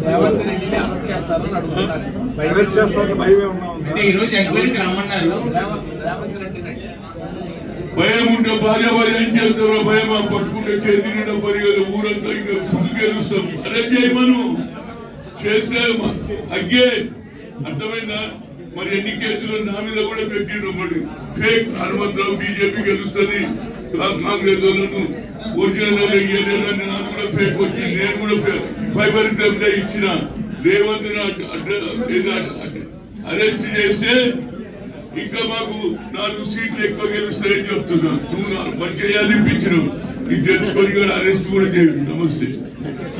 రేవంత్ రెడ్డిని అరెస్ట్ చేస్తారని అడుగుతున్నారు అరెస్ట్ చేస్తారని భయం ఏమన్నా ఉందా? అంటే ఈ రోజు ఎంక్వైరీకి రమ్మన్నారు రేవంత్ రేవంత్ రెడ్డిని భయం ఉంటే భార్య భార్య ఏం చేస్తారో భయం ఆ పట్టుకుంటే చేతి నిండా పని కదా ఊరంతా ఇంకా ఫుల్ గెలుస్తాం అదే చేయమను చేస్తే మ- అగ్గే అర్థమైందా మరి ఎన్ని కేసులు నా మీద కూడా పెట్టిండ్రు మరి ఫేక్ హనుమంతరావు బీజేపీ గెలుస్తుంది కా- కాంగ్రెస్ వాళ్ళను ఒరిజినల్ వాళ్ళు ఇయ్యలేదని నాది కూడా ఫేక్ వచ్చింది నేను కూడా ఫే- ఫైబర్ క్లబ్ ఇచ్చిన రేవంత్ అరెస్ట్ చేస్తే ఇంకా మాకు నాలుగు సీట్లు ఎక్కువ గెలుస్తాయని చెప్తున్నా నువ్వు నాకు మంచిగా ఇప్పించినావు ఇది తెలుసుకొని కూడా అరెస్ట్ కూడా చేయండి నమస్తే